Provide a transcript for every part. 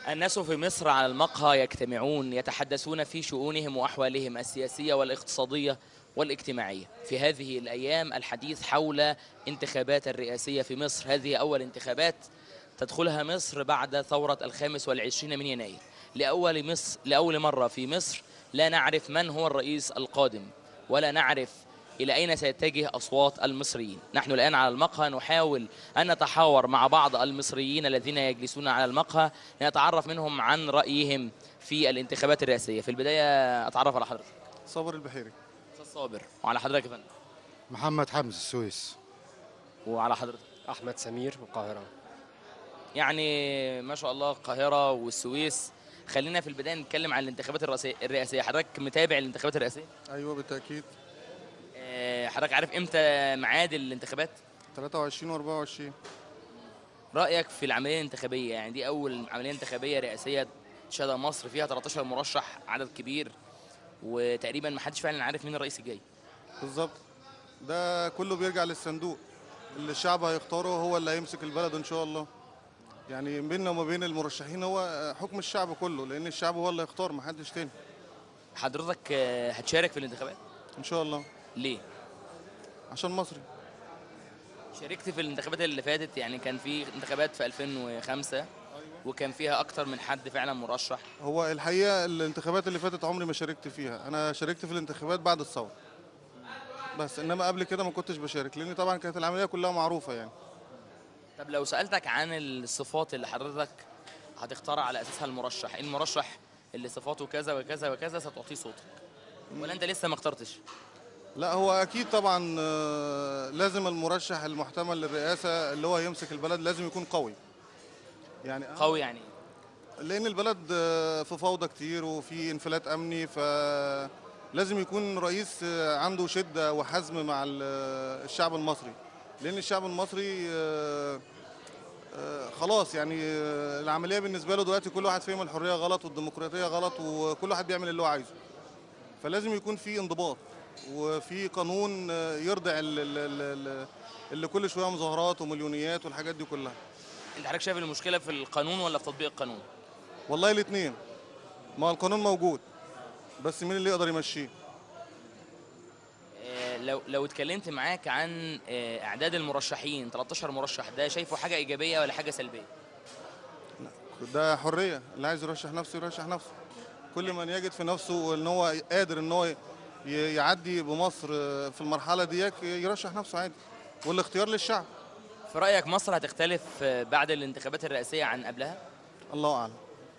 الناس في مصر على المقهى يجتمعون يتحدثون في شؤونهم واحوالهم السياسيه والاقتصاديه والاجتماعيه. في هذه الايام الحديث حول انتخابات الرئاسيه في مصر، هذه اول انتخابات تدخلها مصر بعد ثوره الخامس والعشرين من يناير. لاول مصر لاول مره في مصر لا نعرف من هو الرئيس القادم ولا نعرف إلى أين سيتجه أصوات المصريين نحن الآن على المقهى نحاول أن نتحاور مع بعض المصريين الذين يجلسون على المقهى لنتعرف منهم عن رأيهم في الانتخابات الرئاسية في البداية أتعرف على حضرتك صابر البحيري أستاذ صابر وعلى حضرتك يا فندم محمد حمزة السويس وعلى حضرتك احمد سمير من القاهره يعني ما شاء الله القاهرة والسويس خلينا في البداية نتكلم عن الانتخابات الرئاسية الرئاسية حضرتك متابع الانتخابات الرئاسية ايوه بالتاكيد آه، حضرتك عارف امتى ميعاد الانتخابات 23 و24 رأيك في العملية الانتخابية يعني دي أول عملية انتخابية رئاسية تشهدها مصر فيها 13 مرشح عدد كبير وتقريبا ما حدش فعلا عارف مين الرئيس الجاي بالظبط ده كله بيرجع للصندوق اللي الشعب هيختاره هو اللي هيمسك البلد ان شاء الله يعني بيننا وما بين المرشحين هو حكم الشعب كله لان الشعب هو اللي هيختار ما حدش تاني حضرتك آه، هتشارك في الانتخابات ان شاء الله ليه؟ عشان مصري شاركت في الانتخابات اللي فاتت يعني كان في انتخابات في 2005 وكان فيها أكتر من حد فعلا مرشح هو الحقيقه الانتخابات اللي فاتت عمري ما شاركت فيها انا شاركت في الانتخابات بعد الثوره بس انما قبل كده ما كنتش بشارك لان طبعا كانت العمليه كلها معروفه يعني طب لو سألتك عن الصفات اللي حضرتك هتختار على أساسها المرشح إيه المرشح اللي صفاته كذا وكذا وكذا ستعطيه صوتك ولا أنت لسه ما اخترتش؟ لا هو اكيد طبعا آه، لازم المرشح المحتمل للرئاسه اللي هو يمسك البلد لازم يكون قوي يعني أهم- قوي يعني لان البلد آه، في فوضى كتير وفي انفلات امني فلازم يكون رئيس آه، عنده شده وحزم مع ال- آه، الشعب المصري لان الشعب المصري آه، آه، خلاص يعني آه، العمليه بالنسبه له دلوقتي كل واحد فيهم الحريه غلط والديمقراطيه غلط وكل واحد بيعمل اللي هو عايزه فلازم يكون في انضباط وفي قانون آه، يرضع ال- ال- ال- ال- اللي كل شويه مظاهرات ومليونيات والحاجات دي كلها أنت حضرتك شايف المشكلة في القانون ولا في تطبيق القانون؟ والله الاثنين ما القانون موجود بس مين اللي يقدر يمشيه آه، لو لو اتكلمت معاك عن آه، اعداد المرشحين 13 مرشح ده شايفه حاجه ايجابيه ولا حاجه سلبيه ده حريه اللي عايز يرشح نفسه يرشح نفسه كل من يجد في نفسه ان هو قادر ان هو ي- يعدي بمصر في المرحله ديك يرشح نفسه عادي والاختيار للشعب في رايك مصر هتختلف آه، بعد الانتخابات الرئاسيه عن قبلها الله اعلم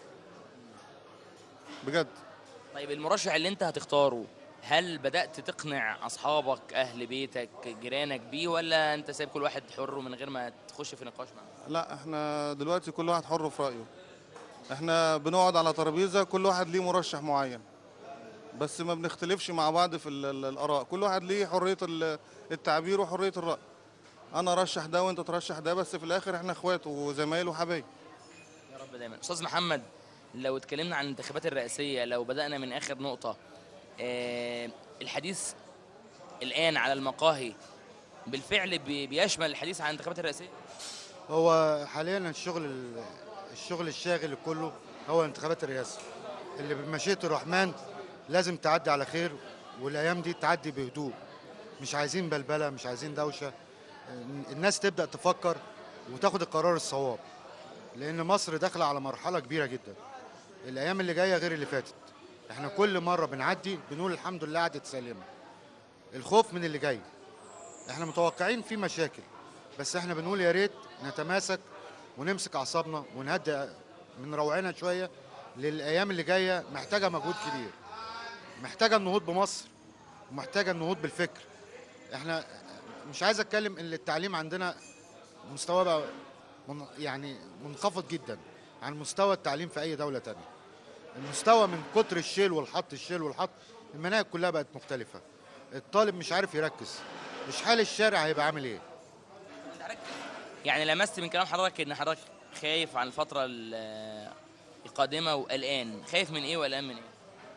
بجد طيب المرشح اللي انت هتختاره هل بدات تقنع اصحابك اهل بيتك جيرانك بيه ولا انت سايب كل واحد حر ومن غير ما تخش في نقاش معاه لا احنا دلوقتي كل واحد حر في رايه احنا بنقعد على ترابيزه كل واحد ليه مرشح معين بس ما بنختلفش مع بعض في ال- ال- الاراء كل واحد ليه حريه ال- التعبير وحريه الراي انا رشح ده وانت ترشح ده بس في الاخر احنا اخوات وزمايل وحبايب يا رب دايما استاذ محمد لو اتكلمنا عن الانتخابات الرئاسيه لو بدانا من اخر نقطه آه، الحديث الان على المقاهي بالفعل بي- بيشمل الحديث عن الانتخابات الرئاسيه هو حاليا الشغل ال- الشغل الشاغل كله هو انتخابات الرئاسة اللي بمشيئة الرحمن لازم تعدي على خير والايام دي تعدي بهدوء مش عايزين بلبلة مش عايزين دوشة الناس تبدأ تفكر وتاخد القرار الصواب لان مصر داخلة على مرحلة كبيرة جدا الايام اللي جاية غير اللي فاتت احنا كل مرة بنعدي بنقول الحمد لله عدت سالمة الخوف من اللي جاي احنا متوقعين في مشاكل بس احنا بنقول يا ريت نتماسك ونمسك اعصابنا ونهدئ من روعنا شويه للايام اللي جايه محتاجه مجهود كبير محتاجه النهوض بمصر ومحتاجه النهوض بالفكر احنا مش عايز اتكلم ان التعليم عندنا مستوى بقى من يعني منخفض جدا عن مستوى التعليم في اي دوله تانية المستوى من كتر الشيل والحط الشيل والحط المناهج كلها بقت مختلفه الطالب مش عارف يركز مش حال الشارع هيبقى عامل ايه يعني لمست من كلام حضرتك ان حضرتك خايف عن الفتره ال- القادمه وقلقان خايف من ايه وقلقان من ايه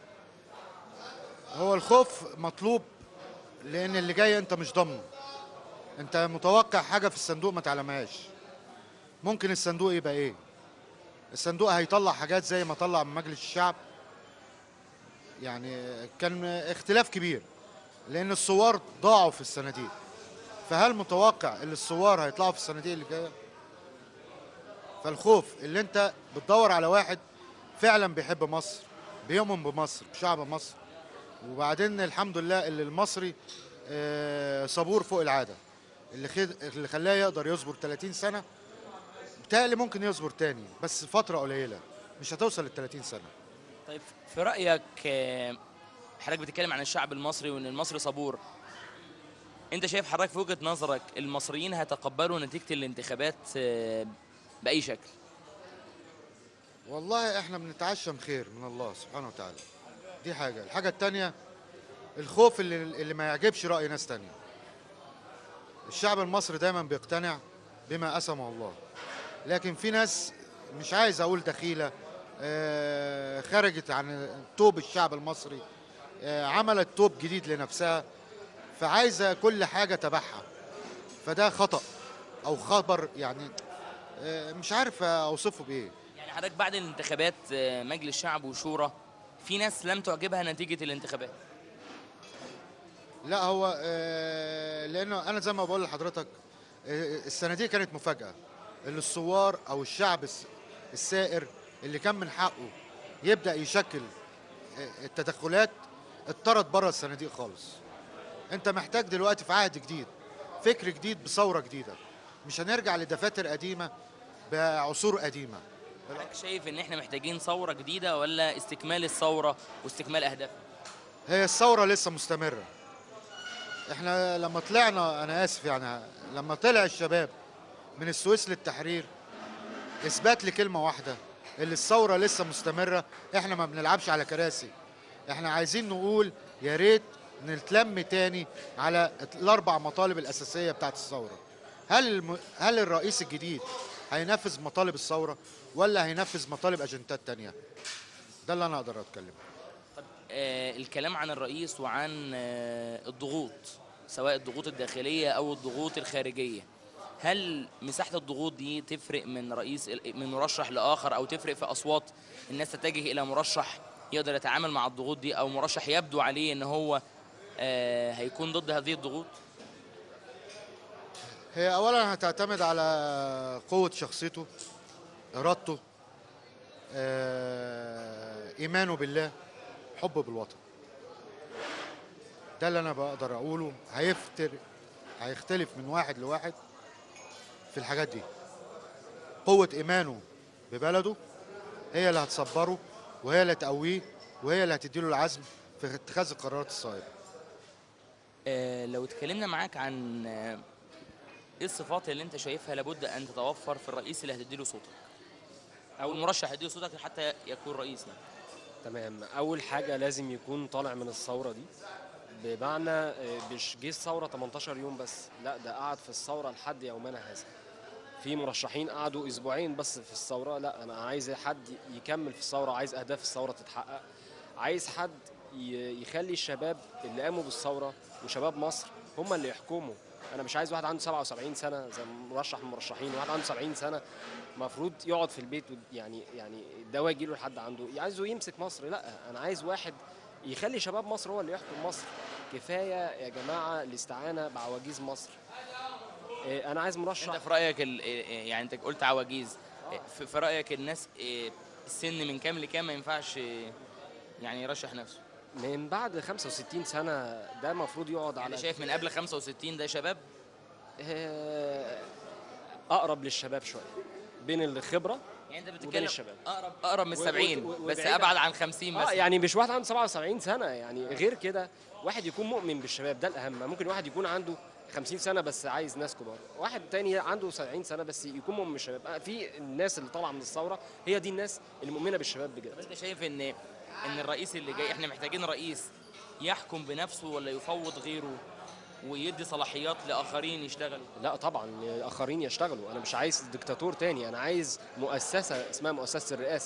هو الخوف مطلوب لان اللي جاي انت مش ضامنه انت متوقع حاجه في الصندوق ما تعلمهاش ممكن الصندوق يبقى ايه الصندوق هيطلع حاجات زي ما طلع من مجلس الشعب يعني كان اختلاف كبير لان الثوار ضاعوا في الصناديق فهل متوقع ان الثوار هيطلعوا في الصناديق اللي جايه فالخوف اللي انت بتدور على واحد فعلا بيحب مصر بيؤمن بمصر بشعب مصر وبعدين الحمد لله اللي المصري آه، صبور فوق العاده اللي خد اللي خلاه يقدر يصبر 30 سنه بتهيألي ممكن يصبر تاني بس فتره قليله مش هتوصل لل 30 سنه طيب في رايك آه، حضرتك بتتكلم عن الشعب المصري وان المصري صبور انت شايف حضرتك في وجهه نظرك المصريين هيتقبلوا نتيجه الانتخابات آه، باي شكل والله احنا بنتعشم خير من الله سبحانه وتعالى دي حاجه الحاجه التانيه الخوف اللي اللي ما يعجبش راي ناس تانية الشعب المصري دايما بيقتنع بما قسمه الله لكن في ناس مش عايز اقول دخيله آه، خرجت عن توب الشعب المصري آه، عملت توب جديد لنفسها فعايزه كل حاجه تبعها فده خطا او خبر يعني آه، مش عارف اوصفه بايه يعني حضرتك بعد الانتخابات آه، مجلس شعب وشورى في ناس لم تعجبها نتيجه الانتخابات لا هو آه، لانه انا زي ما بقول لحضرتك آه، الصناديق كانت مفاجاه اللي الثوار او الشعب الس- السائر اللي كان من حقه يبدا يشكل آه، التدخلات اتطرد بره الصناديق خالص انت محتاج دلوقتي في عهد جديد فكر جديد بثوره جديده مش هنرجع لدفاتر قديمه بعصور قديمه حضرتك شايف ان احنا محتاجين ثوره جديده ولا استكمال الثوره واستكمال اهدافها هي الثورة لسه مستمرة احنا لما طلعنا انا اسف يعني لما طلع الشباب من السويس للتحرير اثبات لكلمة واحدة اللي الثورة لسه مستمرة احنا ما بنلعبش على كراسي احنا عايزين نقول يا ريت نتلم تاني على الاربع مطالب الاساسية بتاعت الثورة هل الم... هل الرئيس الجديد هينفذ مطالب الثورة ولا هينفذ مطالب اجندات تانية ده اللي انا اقدر اتكلم آه، الكلام عن الرئيس وعن آه، الضغوط سواء الضغوط الداخليه او الضغوط الخارجيه هل مساحه الضغوط دي تفرق من رئيس من مرشح لاخر او تفرق في اصوات الناس تتجه الى مرشح يقدر يتعامل مع الضغوط دي او مرشح يبدو عليه ان هو آه، هيكون ضد هذه الضغوط هي اولا هتعتمد على قوه شخصيته ارادته آه، ايمانه بالله حبه بالوطن ده اللي انا بقدر اقوله هيفتر هيختلف من واحد لواحد في الحاجات دي قوه ايمانه ببلده هي اللي هتصبره وهي اللي هتقويه وهي اللي هتديله العزم في اتخاذ القرارات الصائبه آه، لو اتكلمنا معاك عن آه، ايه الصفات اللي انت شايفها لابد ان تتوفر في الرئيس اللي هتديله صوتك او المرشح هيديله صوتك حتى يكون رئيس يعني. تمام اول حاجه لازم يكون طالع من الثوره دي بمعنى آه، مش جه الثوره 18 يوم بس لا ده قعد في الثوره لحد يومنا هذا في مرشحين قعدوا اسبوعين بس في الثوره لا انا عايز حد يكمل في الثوره عايز اهداف الثوره تتحقق عايز حد ي- يخلي الشباب اللي قاموا بالثوره وشباب مصر هم اللي يحكموا انا مش عايز واحد عنده 77 سنه زي مرشح من المرشحين واحد عنده 70 سنه المفروض يقعد في البيت ود- يعني يعني الدواء يجي له لحد عنده عايزه يمسك مصر لا انا عايز واحد يخلي شباب مصر هو اللي يحكم مصر كفايه يا جماعه الاستعانه بعواجيز مصر إيه، انا عايز مرشح انت في رايك ال- إيه، يعني انت قلت عواجيز إيه، في في رايك الناس إيه، السن من كام لكام ما ينفعش إيه، يعني يرشح نفسه من بعد 65 سنه ده المفروض يقعد يعني على شايف من قبل 65 ده شباب آه، اقرب للشباب شويه بين الخبره يعني انت وبين بتتكلم الشباب. اقرب اقرب من و- و- 70 و- بس وبعيد ابعد عن- عن 50 اه مثلا يعني مش واحد عنده 77 سنه يعني غير كده واحد يكون مؤمن بالشباب ده الاهم ممكن واحد يكون عنده 50 سنه بس عايز ناس كبار واحد تاني عنده 70 سنه بس يكون مؤمن بالشباب آه، في الناس اللي طالعه من الثوره هي دي الناس اللي مؤمنه بالشباب طب بجد انت شايف ان ان الرئيس اللي جاي احنا محتاجين رئيس يحكم بنفسه ولا يفوض غيره ويدي صلاحيات لاخرين يشتغلوا لا طبعا اخرين يشتغلوا انا مش عايز دكتاتور تاني انا عايز مؤسسه اسمها مؤسسه الرئاسه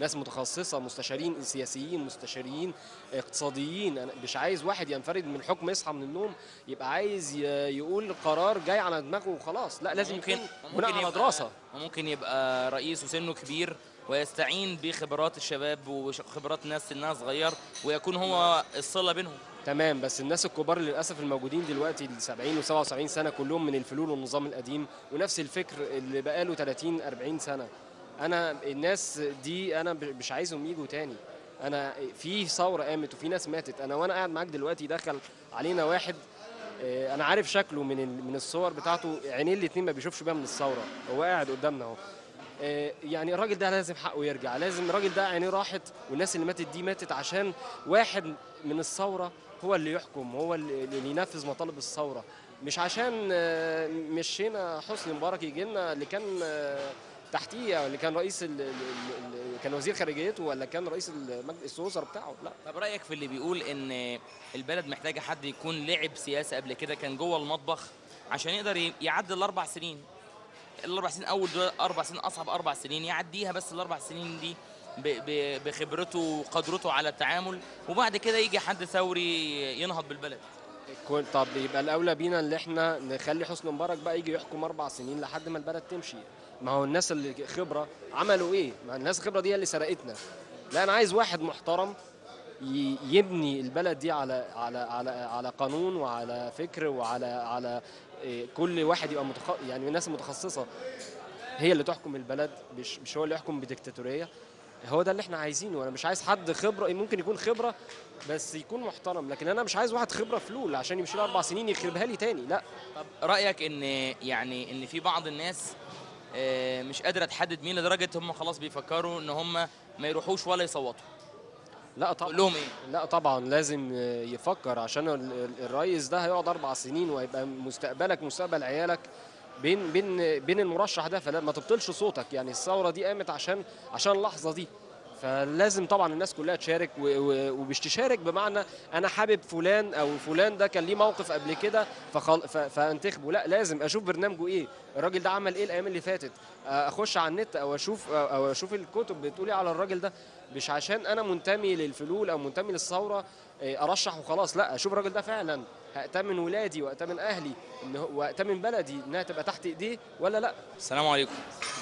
ناس متخصصه مستشارين سياسيين مستشارين اقتصاديين انا مش عايز واحد ينفرد من الحكم يصحى من النوم يبقى عايز ي- يقول قرار جاي على دماغه وخلاص لا لازم ممكن يكون بناء على يبقى دراسه ممكن يبقى رئيس وسنه كبير ويستعين بخبرات الشباب وخبرات ناس سنها صغير ويكون هو الصله بينهم تمام بس الناس الكبار للاسف الموجودين دلوقتي ال 70 و77 سنه كلهم من الفلول والنظام القديم ونفس الفكر اللي بقاله 30 40 سنه انا الناس دي انا ب- مش عايزهم يجوا تاني انا في ثوره قامت وفي ناس ماتت انا وانا قاعد معاك دلوقتي دخل علينا واحد آه، انا عارف شكله من ال- من الصور بتاعته عينيه الاتنين ما بيشوفش بيها من الثوره هو قاعد قدامنا اهو آه، يعني الراجل ده لازم حقه يرجع لازم الراجل ده عينيه راحت والناس اللي ماتت دي ماتت عشان واحد من الثوره هو اللي يحكم هو اللي اللي ينفذ مطالب الثوره مش عشان آه، مشينا حسني مبارك يجي لنا اللي كان آه، تحتيه أو اللي كان رئيس ال- ال- ال- ال- كان وزير خارجيته ولا كان رئيس المجلس الوزراء بتاعه لا طب رايك في اللي بيقول ان البلد محتاجه حد يكون لعب سياسه قبل كده كان جوه المطبخ عشان يقدر ي- يعدي الاربع سنين الاربع سنين اول دول اربع سنين اصعب اربع سنين يعديها بس الاربع سنين دي ب- ب- بخبرته وقدرته على التعامل وبعد كده يجي حد ثوري ينهض بالبلد كل- طب يبقى الاولى بينا اللي احنا نخلي حسني مبارك بقى يجي يحكم اربع سنين لحد ما البلد تمشي ما هو الناس اللي خبره عملوا ايه ما الناس الخبره دي هي اللي سرقتنا لا انا عايز واحد محترم ي- يبني البلد دي على على على على قانون وعلى فكر وعلى على إيه، كل واحد يبقى متخ... يعني الناس المتخصصه هي اللي تحكم البلد مش مش هو اللي يحكم بديكتاتوريه هو ده اللي احنا عايزينه انا مش عايز حد خبره ممكن يكون خبره بس يكون محترم لكن انا مش عايز واحد خبره فلول عشان يمشي له اربع سنين يخربها لي تاني لا طب رايك ان يعني ان في بعض الناس آه، مش قادره تحدد مين لدرجه هم خلاص بيفكروا ان هم ما يروحوش ولا يصوتوا لا تقول طبعا لهم ايه لا طبعا لازم يفكر عشان ال- ال- الرئيس ده هيقعد اربع سنين وهيبقى مستقبلك مستقبل عيالك بين بين بين المرشح ده فلا ما تبطلش صوتك يعني الثوره دي قامت عشان عشان اللحظه دي فلازم طبعا الناس كلها تشارك و- و- ومش تشارك بمعنى انا حابب فلان او فلان ده كان ليه موقف قبل كده فخل... ف... فانتخبه لا لازم اشوف برنامجه ايه الراجل ده عمل ايه الايام اللي فاتت اخش على النت او اشوف او اشوف الكتب بتقول ايه على الراجل ده مش عشان انا منتمي للفلول او منتمي للثوره إيه، ارشح وخلاص لا اشوف الراجل ده فعلا هأتمن ولادي وأتمن أهلي إن هو- وأتمن بلدي إنها تبقى تحت إيديه ولا لا السلام عليكم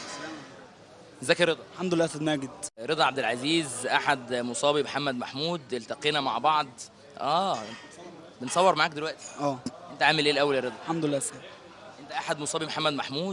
ازيك يا رضا الحمد لله يا استاذ ماجد رضا عبد العزيز احد مصابي محمد محمود التقينا مع بعض اه بنصور معاك دلوقتي اه انت عامل ايه الاول يا رضا الحمد لله يا استاذ انت احد مصابي محمد محمود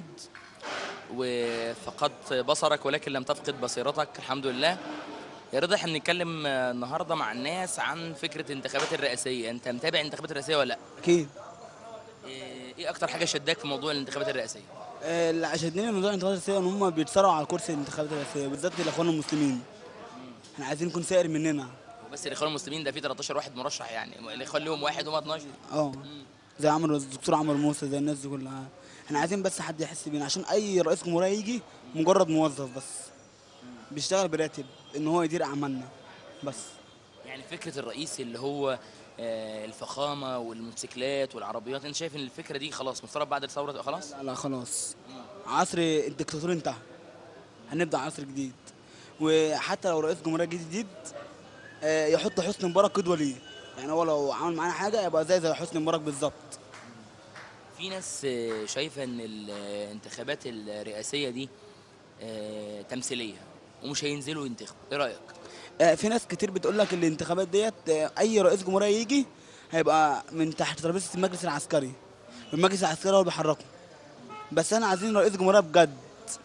وفقدت بصرك ولكن لم تفقد بصيرتك الحمد لله يا رضا احنا بنتكلم آه، النهارده مع الناس عن فكره الانتخابات الرئاسيه انت متابع الانتخابات الرئاسيه ولا لا اكيد ايه إيه اكتر حاجه شداك في موضوع الانتخابات الرئاسيه آه، اللي عشدني من موضوع الانتخابات الرئاسيه ان هم بيتصارعوا على كرسي الانتخابات الرئاسيه بالذات الاخوان المسلمين احنا عايزين يكون سائر مننا بس الاخوان المسلمين ده فيه 13 واحد مرشح يعني اللي يخليهم واحد وهم 12 اه زي عمرو الدكتور عمرو موسى زي الناس دي كلها احنا عايزين بس حد يحس بينا عشان اي رئيس جمهوريه يجي مجرد موظف بس بيشتغل براتب ان هو يدير اعمالنا بس يعني فكره الرئيس اللي هو آه، الفخامه والموتوسيكلات والعربيات انت شايف ان الفكره دي خلاص مفترض بعد الثوره تبقى خلاص لا لا خلاص عصر الدكتاتور انتهى هنبدا عصر جديد وحتى لو رئيس جمهوريه جديد آه، يحط حسني مبارك قدوه ليه يعني هو لو عمل معانا حاجه يبقى زي زي حسني مبارك بالظبط في ناس آه، شايفه ان الانتخابات الرئاسيه دي آه، تمثيليه ومش هينزلوا ينتخبوا ايه رايك آه، في ناس كتير بتقول لك الانتخابات ديت آه، اي رئيس جمهوريه يجي هيبقى من تحت ترابيزه المجلس العسكري المجلس العسكري هو اللي بيحركه بس احنا عايزين رئيس جمهوريه بجد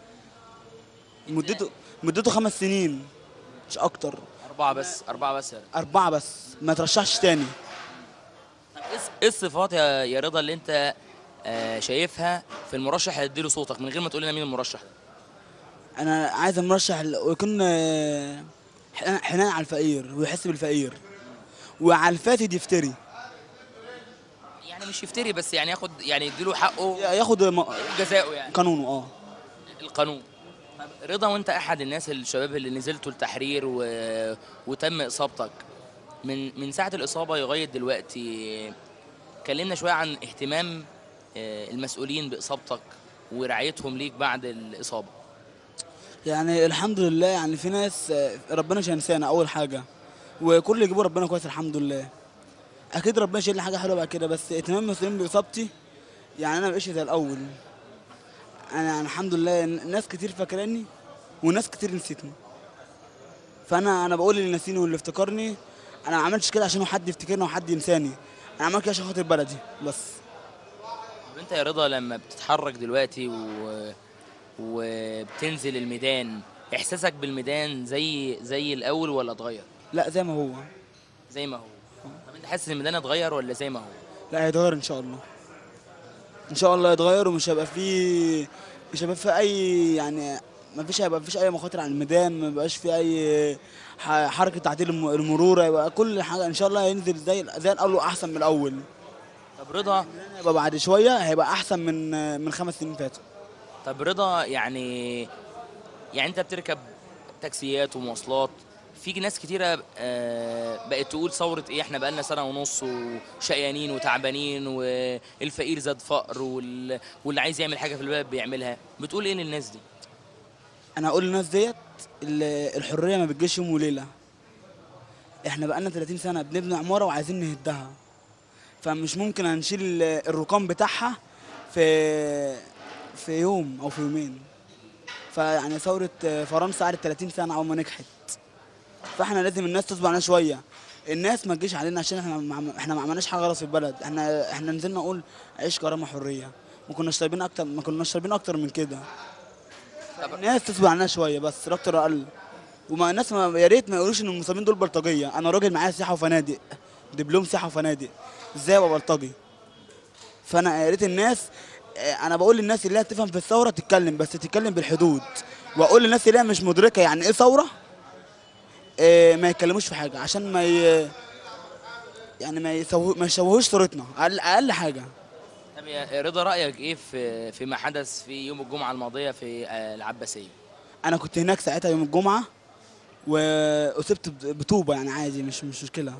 مدته مدته خمس سنين مش اكتر اربعه بس اربعه بس يا رضا. اربعه بس ما ترشحش تاني طب إيه الص- ايه الصفات يا يا رضا اللي انت آه، شايفها في المرشح اللي يديله صوتك من غير ما تقول لنا مين المرشح ده انا عايز المرشح ال- ويكون آه، حنان حنان على الفقير ويحس بالفقير وعلى الفاسد يفتري يعني مش يفتري بس يعني ياخد يعني يديله حقه ياخد م- جزاؤه يعني قانونه اه القانون طب رضا وانت احد الناس الشباب اللي نزلتوا التحرير و... وتم اصابتك من من ساعه الاصابه لغايه دلوقتي كلمنا شويه عن اهتمام آه، المسؤولين باصابتك ورعايتهم ليك بعد الاصابه يعني الحمد لله يعني في ناس آه، ربنا مش هينسانا اول حاجه وكل اللي يجيبه ربنا كويس الحمد لله اكيد ربنا شايل لي حاجه حلوه بعد كده بس اهتمام المسلمين باصابتي يعني انا مبقاش زي الاول انا يعني الحمد لله ناس كتير فاكراني وناس كتير نسيتني فانا انا بقول اللي نسيني واللي افتكرني انا ما عملتش كده عشان حد يفتكرني وحد ينساني انا عملت كده عشان خاطر بلدي بس طب انت يا رضا لما بتتحرك دلوقتي و... وبتنزل الميدان احساسك بالميدان زي زي الاول ولا اتغير لا زي ما هو زي ما هو طب انت حاسس ان الميدان اتغير ولا زي ما هو لا هيتغير ان شاء الله ان شاء الله يتغير ومش هيبقى فيه مش هيبقى فيه اي يعني ما فيش هيبقى فيش اي مخاطر على الميدان ما بقاش فيه اي ح- حركه تعديل الم- المرور هيبقى كل حاجه ان شاء الله هينزل زي زي الاول واحسن من الاول طب رضا هيبقى بعد شويه هيبقى احسن من من خمس سنين فاتوا طب رضا يعني يعني انت بتركب تاكسيات ومواصلات في ناس كتيرة آه، بقت تقول ثورة ايه احنا بقالنا سنة ونص وشقيانين وتعبانين والفقير زاد فقر وال- واللي عايز يعمل حاجة في البلد بيعملها بتقول ايه للناس دي؟ انا اقول للناس ديت ال- الحريه ما بتجيش يوم وليله احنا بقالنا 30 سنه بنبني عماره وعايزين نهدها فمش ممكن هنشيل ال- الرقام بتاعها في في يوم او في يومين فيعني ثوره فرنسا قعدت 30 سنه اول ما نجحت فاحنا لازم الناس تصبر علينا شويه الناس ما تجيش علينا عشان احنا ما احنا ما عملناش حاجه غلط في البلد احنا احنا نزلنا نقول عيش كرامه حريه ما كناش طالبين اكتر ما كناش طالبين اكتر من كده الناس تصبر علينا شويه بس لا اكتر اقل وما الناس ما يا ريت ما يقولوش ان المصابين دول بلطجيه انا راجل معايا سياحه وفنادق دبلوم سياحه وفنادق ازاي ابقى بلطجي فانا يا ريت الناس آه، انا بقول للناس اللي هي تفهم في الثوره تتكلم بس تتكلم بالحدود واقول للناس اللي هي مش مدركه يعني ايه ثوره آه، ما يتكلموش في حاجه عشان ما ي... يعني ما يسوه ما يشوهوش صورتنا اقل اقل حاجه طب يا رضا رأيك ايه في فيما حدث في يوم الجمعة الماضية في آه، العباسية؟ انا كنت هناك ساعتها يوم الجمعه واصبت ب- بطوبه يعني عادي مش مش مشكله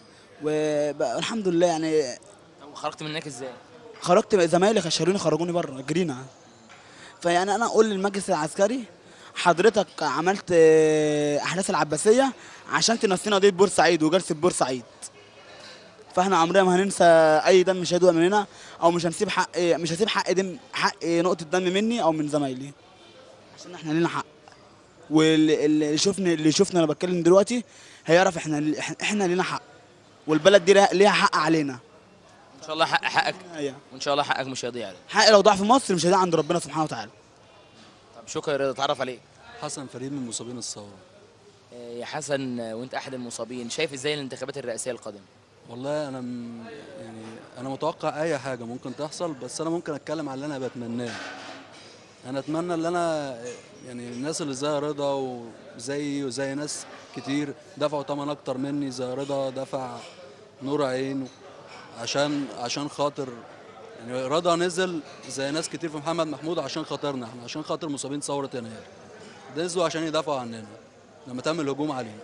والحمد لله يعني طب خرجت من هناك ازاي؟ خرجت زمايلي خشروني خرجوني بره جرينا فيعني انا اقول للمجلس العسكري حضرتك عملت آه، احداث العباسيه عشان تنسينا قضيه بورسعيد وجلسه بورسعيد فاحنا عمرنا ما هننسى اي دم شهيد مننا او مش هنسيب حق مش هسيب حق دم حق نقطه دم مني او من زمايلي عشان احنا لينا حق واللي اللي شفني اللي شفنا انا بتكلم دلوقتي هيعرف احنا احنا لينا حق والبلد دي ليها حق علينا ان شاء الله حق حقك أيوة. وان شاء الله حقك مش هيضيع عليك حق لو ضاع في مصر مش هيضيع عند ربنا سبحانه وتعالى طب شكرا يا رضا اتعرف عليك حسن فريد من مصابين الثورة آه، يا حسن آه، وانت احد المصابين شايف ازاي الانتخابات الرئاسية القادمة؟ والله أنا م- يعني أنا متوقع أي حاجة ممكن تحصل بس أنا ممكن أتكلم على اللي أنا بتمناه أنا أتمنى اللي أنا يعني الناس اللي زي رضا وزيي وزي ناس كتير دفعوا تمن أكتر مني زي رضا دفع نور عين عشان عشان خاطر يعني رضا نزل زي ناس كتير في محمد محمود عشان خاطرنا احنا عشان خاطر مصابين ثورة يناير نزلوا عشان يدافعوا عننا لما تم الهجوم علينا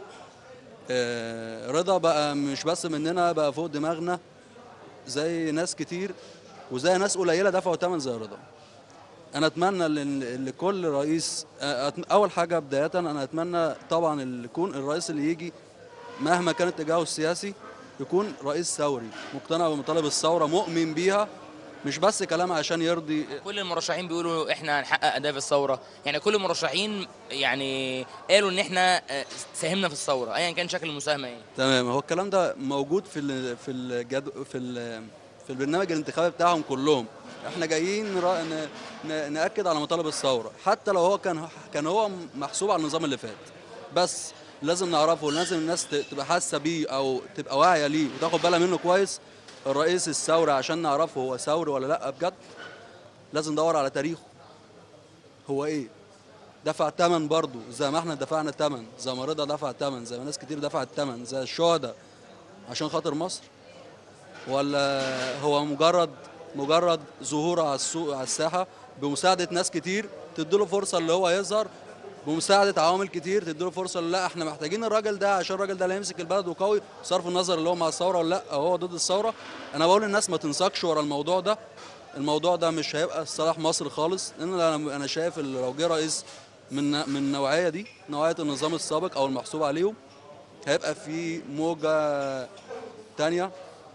آه، رضا بقى مش بس مننا بقى فوق دماغنا زي ناس كتير وزي ناس قليله دفعوا ثمن زي رضا انا اتمنى ان لكل رئيس آه، أت- اول حاجه بدايه انا اتمنى طبعا اللي يكون الرئيس اللي يجي مهما كان اتجاهه السياسي يكون رئيس ثوري مقتنع بمطالب الثوره مؤمن بيها مش بس كلام عشان يرضي كل المرشحين بيقولوا احنا هنحقق اهداف الثوره يعني كل المرشحين يعني قالوا ان احنا آه، ساهمنا في الثوره ايا كان شكل المساهمه ايه تمام هو الكلام ده موجود في ال في الجد في ال في البرنامج الانتخابي بتاعهم كلهم احنا جايين نرا- ن- ن- ناكد على مطالب الثوره حتى لو هو كان كان هو محسوب على النظام اللي فات بس لازم نعرفه لازم الناس ت- تبقى حاسه بيه او تبقى واعيه ليه وتاخد بالها منه كويس الرئيس الثوري عشان نعرفه هو ثوري ولا لا بجد لازم ندور على تاريخه هو ايه دفع تمن برضه زي ما احنا دفعنا تمن زي ما رضا دفع تمن زي ما ناس كتير دفعت تمن زي الشهداء عشان خاطر مصر ولا هو مجرد مجرد ظهوره على السوق على الساحه بمساعده ناس كتير تديله فرصه اللي هو يظهر بمساعده عوامل كتير تديله فرصه اللي لا احنا محتاجين الراجل ده عشان الراجل ده اللي هيمسك البلد وقوي صرف النظر اللي هو مع الثوره ولا لا او هو ضد الثوره انا بقول للناس ما تنساقش ورا الموضوع ده الموضوع ده مش هيبقى صلاح مصر خالص لان انا انا شايف اللي لو جه رئيس من من النوعيه دي نوعيه النظام السابق او المحسوب عليهم هيبقى في موجه تانية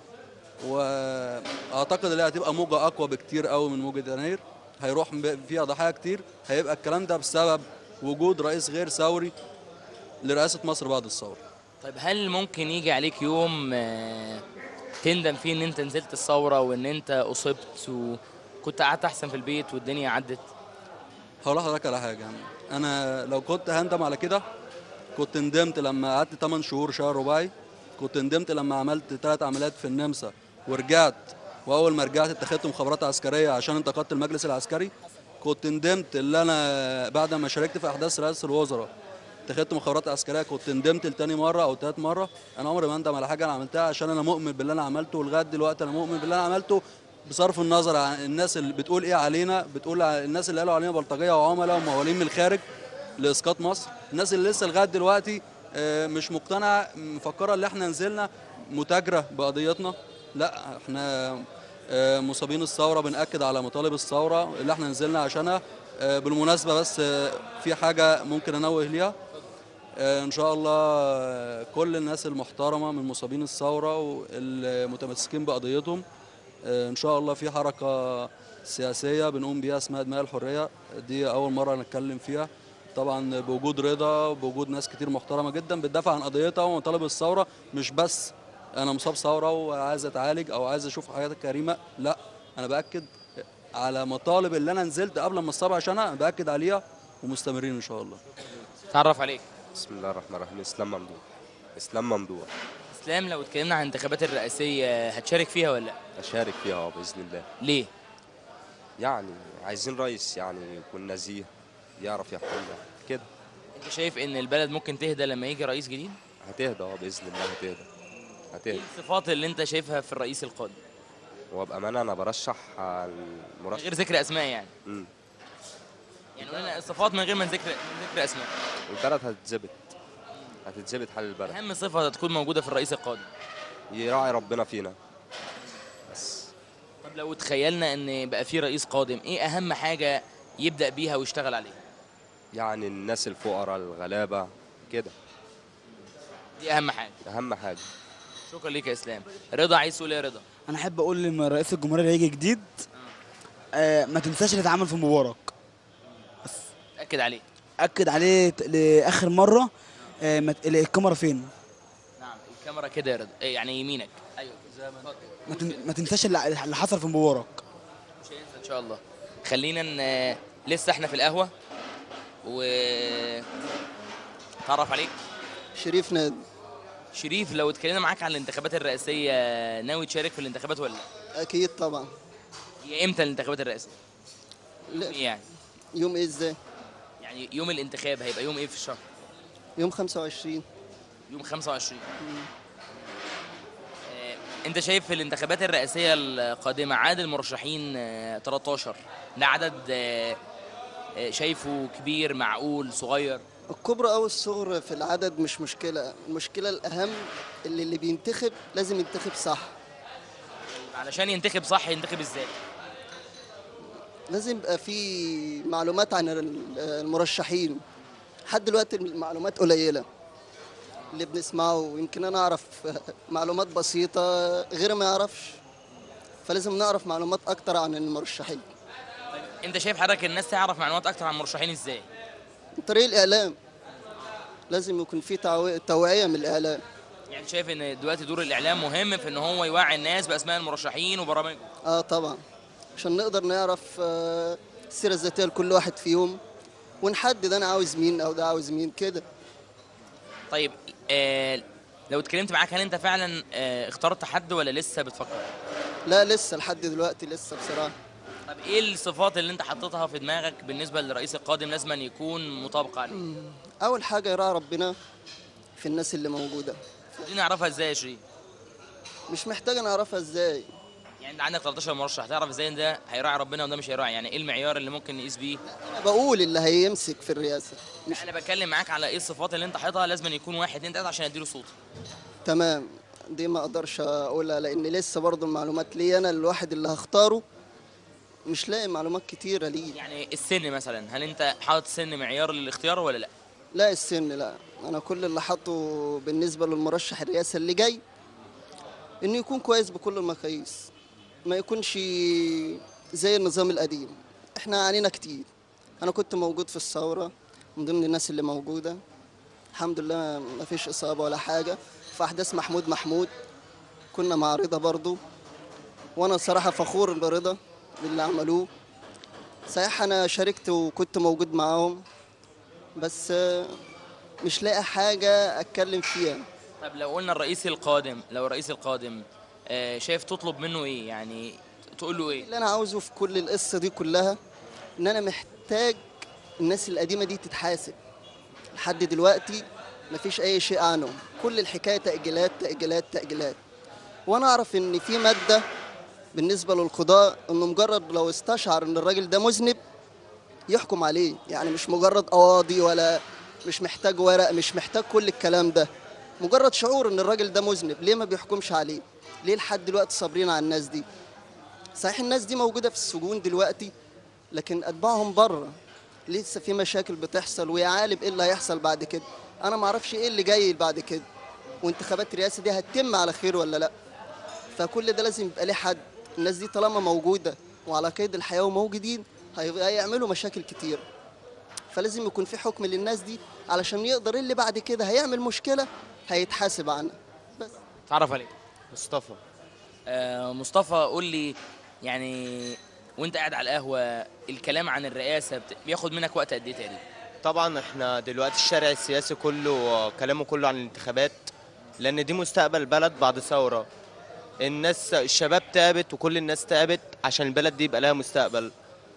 واعتقد ان هي هتبقى موجه اقوى بكتير قوي من موجه يناير هيروح م- فيها ضحايا كتير هيبقى الكلام ده بسبب وجود رئيس غير ثوري لرئاسه مصر بعد الثوره طيب هل ممكن يجي عليك يوم آه، تندم فيه ان انت نزلت الثوره وان انت اصبت وكنت قعدت احسن في البيت والدنيا عدت هقول لحضرتك على حاجه انا لو كنت هندم على كده كنت ندمت لما قعدت 8 شهور شهر رباعي كنت ندمت لما عملت ثلاث عمليات في النمسا ورجعت واول ما رجعت اتخذت مخابرات عسكريه عشان انتقدت المجلس العسكري كنت ندمت اللي انا بعد ما شاركت في احداث رئاسه الوزراء اتخذت مخابرات عسكريه كنت ندمت لتاني مره او تالت مره انا عمري ما اندم على حاجه انا عملتها عشان انا مؤمن باللي انا عملته ولغايه دلوقتي انا مؤمن باللي انا عملته بصرف النظر عن الناس اللي بتقول ايه علينا بتقول على الناس اللي قالوا علينا بلطجيه وعملاء وموالين من الخارج لاسقاط مصر الناس اللي لسه لغايه دلوقتي آه، مش مقتنعه مفكره ان احنا نزلنا متاجره بقضيتنا لا احنا آه، مصابين الثوره بناكد على مطالب الثوره اللي احنا نزلنا عشانها آه، بالمناسبه بس آه، في حاجه ممكن انوه ليها آه، ان شاء الله آه، كل الناس المحترمه من مصابين الثوره والمتمسكين بقضيتهم آه، ان شاء الله في حركه سياسيه بنقوم بيها اسمها دماء الحريه دي اول مره نتكلم فيها طبعا بوجود رضا بوجود ناس كتير محترمه جدا بتدافع عن قضيتها ومطالب الثوره مش بس انا مصاب ثوره وعايز اتعالج او عايز اشوف حياه كريمه لا انا باكد على مطالب اللي انا نزلت قبل ما اصاب عشانها أنا باكد عليها ومستمرين ان شاء الله تعرف عليك بسم الله الرحمن الرحيم اسلام ممدوح اسلام ممدوح اسلام لو اتكلمنا عن الانتخابات الرئاسيه هتشارك فيها ولا لا اشارك فيها اه باذن الله ليه يعني عايزين رئيس يعني يكون نزيه يعرف يحكمنا كده انت شايف ان البلد ممكن تهدى لما يجي رئيس جديد هتهدى اه باذن الله هتهدى ايه هتهدى الصفات اللي انت شايفها في الرئيس القادم وبامانه انا برشح على من المرشح غير ذكر اسماء يعني مم. يعني قول لنا الصفات من غير ما نذكر من ذكر اسماء البلد هتتظبط هتتظبط حال البلد اهم صفه هتكون موجوده في الرئيس القادم يراعي ربنا فينا بس طب لو تخيلنا ان بقى في رئيس قادم ايه اهم حاجه يبدا بيها ويشتغل عليها يعني الناس الفقراء الغلابه كده دي اهم حاجه اهم حاجه شكرا ليك يا اسلام رضا عايز تقول ايه يا رضا انا احب اقول لما رئيس الجمهوريه اللي هيجي جديد آه ما تنساش اللي اتعمل في مبارك اكد عليه اكد عليه ت- لاخر مره آه ما ت- الكاميرا فين نعم الكاميرا كده يا رضا إيه يعني يمينك ايوه اتفضل. ما, تن... ما تنساش اللي اللي حصل في مبارك مش هينسى ان شاء الله خلينا ن... لسه احنا في القهوه و تعرف عليك شريف نادي شريف لو اتكلمنا معاك عن الانتخابات الرئاسيه ناوي تشارك في الانتخابات ولا لا؟ اكيد طبعا هي امتى الانتخابات الرئاسيه؟ لا إيه يعني يوم ايه ازاي يعني يوم الانتخاب هيبقى يوم ايه في الشهر؟ يوم 25 يوم 25 آه، انت شايف في الانتخابات الرئاسيه القادمه عدد المرشحين آه، 13 ده عدد آه، آه، شايفه كبير معقول صغير الكبرى او الصغر في العدد مش مشكله المشكله الاهم اللي اللي بينتخب لازم ينتخب صح علشان ينتخب صح ينتخب ازاي؟ لازم يبقى في معلومات عن ال- المرشحين لحد دلوقتي المعلومات قليله اللي بنسمعه ويمكن انا اعرف معلومات بسيطه غير ما يعرفش فلازم نعرف معلومات اكتر عن المرشحين انت شايف حضرتك الناس تعرف معلومات اكتر عن المرشحين ازاي؟ من طريق الاعلام لازم يكون في تعوي- توعيه من الاعلام يعني شايف ان دلوقتي دور الاعلام مهم في ان هو يوعي الناس باسماء المرشحين وبرامج اه طبعا عشان نقدر نعرف آه، السيره الذاتيه لكل واحد فيهم ونحدد انا عاوز مين او ده عاوز مين كده طيب آه لو اتكلمت معاك هل انت فعلا آه اخترت حد ولا لسه بتفكر؟ لا لسه لحد دلوقتي لسه بصراحه طب ايه الصفات اللي انت حطيتها في دماغك بالنسبه للرئيس القادم لازم أن يكون مطابق عليه؟ اول حاجه يراعي ربنا في الناس اللي موجوده دي نعرفها ازاي يا شريف؟ مش محتاجه نعرفها ازاي يعني انت عندك 13 مرشح تعرف ازاي ان ده هيراعي ربنا وده مش هيراعي يعني ايه المعيار اللي ممكن نقيس بيه؟ انا بقول اللي هيمسك في الرئاسه مش انا بتكلم معاك على ايه الصفات اللي انت حاططها لازم أن يكون واحد اتنين تلاته عشان اديله صوت تمام دي ما اقدرش اقولها لان لسه برضو المعلومات لي انا الواحد اللي هختاره مش لاقي معلومات كتيره ليه يعني السن مثلا هل انت حاطط سن معيار للاختيار ولا لا لا السن لا انا كل اللي حاطه بالنسبه للمرشح الرئاسه اللي جاي انه يكون كويس بكل المقاييس ما يكونش زي النظام القديم احنا عانينا كتير انا كنت موجود في الثوره من ضمن الناس اللي موجوده الحمد لله ما فيش اصابه ولا حاجه في احداث محمود محمود كنا مع رضا برضو وانا صراحه فخور برضا باللي عملوه صحيح انا شاركت وكنت موجود معاهم بس آه، مش لاقي حاجه اتكلم فيها طب لو قلنا الرئيس القادم لو الرئيس القادم آه، شايف تطلب منه ايه يعني تقول له ايه اللي انا عاوزه في كل القصه دي كلها ان انا محتاج الناس القديمه دي تتحاسب لحد دلوقتي مفيش اي شيء عنهم كل الحكايه تاجيلات تاجيلات تاجيلات وانا اعرف ان في ماده بالنسبه للقضاء انه مجرد لو استشعر ان الراجل ده مذنب يحكم عليه يعني مش مجرد قواضي ولا مش محتاج ورق مش محتاج كل الكلام ده مجرد شعور ان الراجل ده مذنب ليه ما بيحكمش عليه ليه لحد دلوقتي صابرين على الناس دي صحيح الناس دي موجوده في السجون دلوقتي لكن اتباعهم بره لسه في مشاكل بتحصل ويا عالم ايه اللي هيحصل بعد كده انا ما اعرفش ايه اللي جاي بعد كده وانتخابات الرئاسه دي هتتم على خير ولا لا فكل ده لازم يبقى ليه حد الناس دي طالما موجوده وعلى قيد الحياه وموجودين هي- هيعملوا مشاكل كتير فلازم يكون في حكم للناس دي علشان يقدر اللي بعد كده هيعمل مشكله هيتحاسب عنها بس تعرف عليه مصطفى آه، مصطفى قول لي يعني وانت قاعد على القهوه الكلام عن الرئاسه بت- بياخد منك وقت قد ايه تقريبا طبعا احنا دلوقتي الشارع السياسي كله كلامه كله عن الانتخابات لان دي مستقبل البلد بعد ثوره الناس الشباب تعبت وكل الناس تعبت عشان البلد دي يبقى لها مستقبل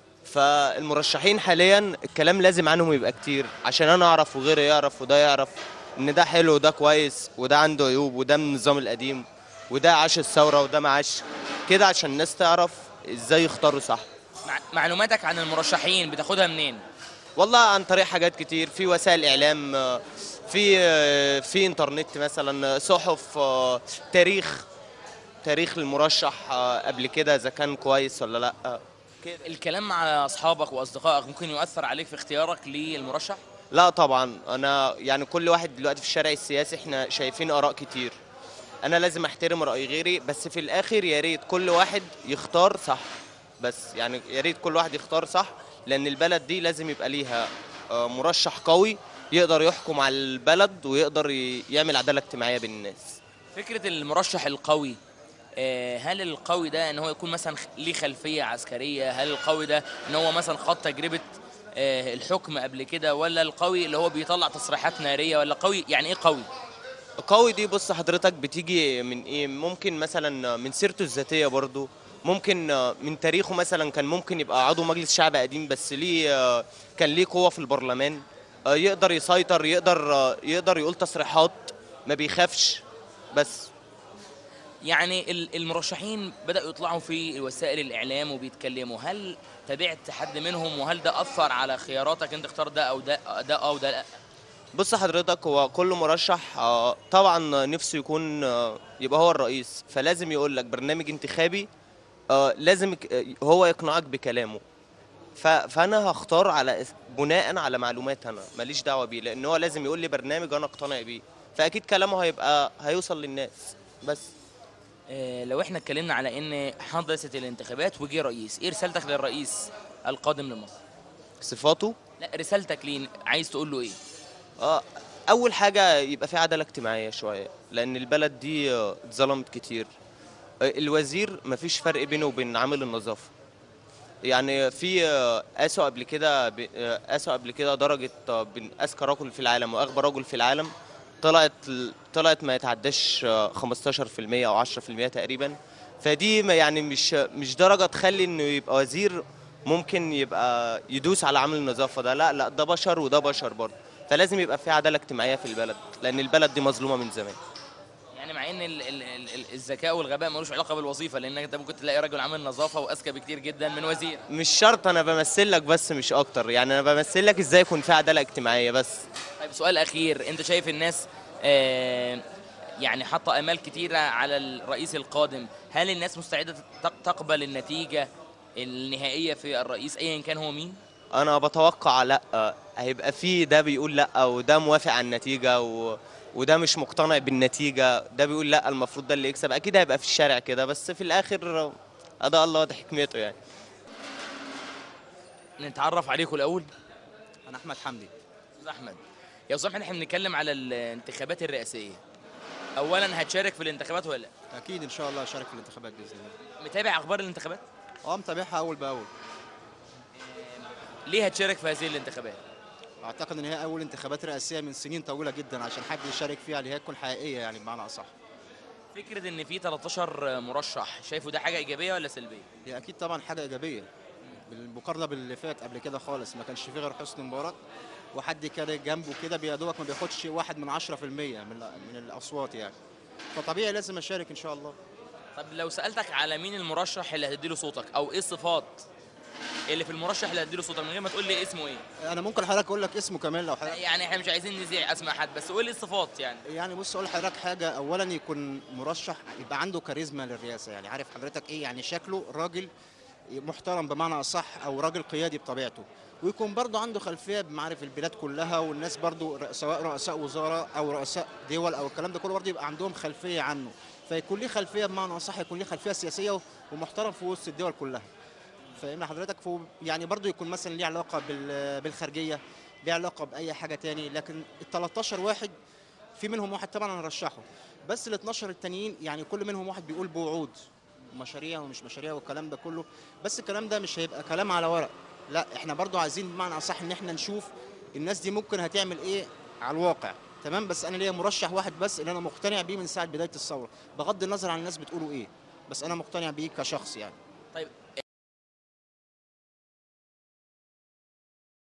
فالمرشحين حاليا الكلام لازم عنهم يبقى كتير عشان انا اعرف وغيري يعرف وده يعرف ان ده حلو وده كويس وده عنده عيوب وده من النظام القديم وده عاش الثوره وده ما عاش كده عشان الناس تعرف ازاي يختاروا صح مع- معلوماتك عن المرشحين بتاخدها منين والله عن طريق حاجات كتير في وسائل اعلام آه، في آه، في انترنت مثلا آه، صحف آه، تاريخ تاريخ المرشح آه، قبل كده اذا كان كويس ولا لا آه، كده الكلام مع اصحابك واصدقائك ممكن يؤثر عليك في اختيارك للمرشح لا طبعا انا يعني كل واحد دلوقتي في الشارع السياسي احنا شايفين اراء كتير انا لازم احترم راي غيري بس في الاخر يا ريت كل واحد يختار صح بس يعني يا ريت كل واحد يختار صح لان البلد دي لازم يبقى ليها آه، مرشح قوي يقدر يحكم على البلد ويقدر ي- يعمل عداله اجتماعيه بين الناس فكره المرشح القوي آه، هل القوي ده ان هو يكون مثلا خ- ليه خلفيه عسكريه هل القوي ده ان هو مثلا خاض تجربه آه، الحكم قبل كده ولا القوي اللي هو بيطلع تصريحات ناريه ولا قوي يعني ايه قوي قوي دي بص حضرتك بتيجي من ايه ممكن مثلا من سيرته الذاتيه برضو ممكن من تاريخه مثلا كان ممكن يبقى عضو مجلس شعب قديم بس ليه كان ليه قوه في البرلمان يقدر يسيطر يقدر يقدر يقول تصريحات ما بيخافش بس يعني ال- المرشحين بدأوا يطلعوا في وسائل الإعلام وبيتكلموا هل تابعت حد منهم وهل ده أثر على خياراتك أنت اختار ده أو ده ده أو ده لا بص حضرتك هو كل مرشح آه، طبعا نفسه يكون آه، يبقى هو الرئيس فلازم يقول لك برنامج انتخابي آه، لازم يك- آه، هو يقنعك بكلامه ف- فانا هختار على اس- بناء على معلومات انا ماليش دعوه بيه لان هو لازم يقول لي برنامج انا اقتنع بيه فاكيد كلامه هيبقى هيوصل للناس بس آه، لو احنا اتكلمنا على ان حدثت الانتخابات وجي رئيس ايه رسالتك للرئيس القادم لمصر صفاته لا رسالتك ليه عايز تقول له ايه آه، اول حاجه يبقى في عداله اجتماعيه شويه لان البلد دي آه، اتظلمت كتير آه، الوزير مفيش فرق بينه وبين عامل النظافه يعني في آه، قاسوا قبل كده ب- آه، قاسوا قبل كده درجه آه، بين اذكى رجل في العالم واغبى رجل في العالم طلعت طلعت ما يتعداش آه، 15% او 10% تقريبا فدي ما يعني مش مش درجه تخلي انه يبقى وزير ممكن يبقى يدوس على عامل النظافه ده لا لا ده بشر وده بشر برضه فلازم يبقى في عداله اجتماعيه في البلد لان البلد دي مظلومه من زمان يعني مع ان ال- ال- ال- ال- الذكاء والغباء ملوش علاقه بالوظيفه لانك انت ممكن تلاقي راجل عامل نظافه واذكى بكتير جدا من وزير مش شرط انا بمثل لك بس مش اكتر يعني انا بمثل لك ازاي يكون في عداله اجتماعيه بس طيب سؤال اخير انت شايف الناس آه، يعني حاطه امال كتيره على الرئيس القادم هل الناس مستعده تق- تقبل النتيجه النهائيه في الرئيس ايا كان هو مين انا بتوقع لا هيبقى في ده بيقول لا وده موافق على النتيجه و... وده مش مقتنع بالنتيجه ده بيقول لا المفروض ده اللي يكسب اكيد هيبقى في الشارع كده بس في الاخر اداء الله ده حكمته يعني نتعرف عليكم الاول انا احمد حمدي استاذ احمد يا استاذ احمد احنا بنتكلم على الانتخابات الرئاسيه اولا هتشارك في الانتخابات ولا لا اكيد ان شاء الله اشارك في الانتخابات باذن الله متابع اخبار الانتخابات اه متابعها اول باول ليه هتشارك في هذه الانتخابات اعتقد ان هي اول انتخابات رئاسيه من سنين طويله جدا عشان حد يشارك فيها اللي هي تكون حقيقيه يعني بمعنى اصح فكره ان في 13 مرشح شايفه ده حاجه ايجابيه ولا سلبيه هي اكيد طبعا حاجه ايجابيه بالمقارنه باللي فات قبل كده خالص ما كانش فيه غير حسني مبارك وحد كده جنبه كده يا دوبك ما بياخدش واحد من 10% من من الاصوات يعني فطبيعي لازم اشارك ان شاء الله طب لو سالتك على مين المرشح اللي هتديله صوتك او ايه الصفات اللي في المرشح اللي هتديله صوتك من غير ما تقول لي اسمه ايه انا ممكن حضرتك اقول لك اسمه كمان لو حضرتك يعني احنا مش عايزين نذيع اسماء حد بس قول لي الصفات يعني يعني بص اقول لحضرتك حاجه اولا يكون مرشح يبقى عنده كاريزما للرئاسه يعني عارف حضرتك ايه يعني شكله راجل محترم بمعنى اصح او راجل قيادي بطبيعته ويكون برضه عنده خلفيه بمعارف البلاد كلها والناس برضه سواء رؤساء وزراء او رؤساء دول او الكلام ده كله برضه يبقى عندهم خلفيه عنه فيكون ليه خلفيه بمعنى اصح يكون ليه خلفيه سياسيه ومحترم في وسط الدول كلها فاهم حضرتك فهو يعني برضه يكون مثلا ليه علاقه بال- بالخارجيه ليه علاقه باي حاجه تاني لكن ال 13 واحد في منهم واحد طبعا انا رشحه بس ال 12 التانيين يعني كل منهم واحد بيقول بوعود مشاريع ومش مشاريع والكلام ده كله بس الكلام ده مش هيبقى كلام على ورق لا احنا برضو عايزين بمعنى اصح ان احنا نشوف الناس دي ممكن هتعمل ايه على الواقع تمام بس انا ليا مرشح واحد بس اللي انا مقتنع بيه من ساعه بدايه الثوره بغض النظر عن الناس بتقولوا ايه بس انا مقتنع بيه كشخص يعني طيب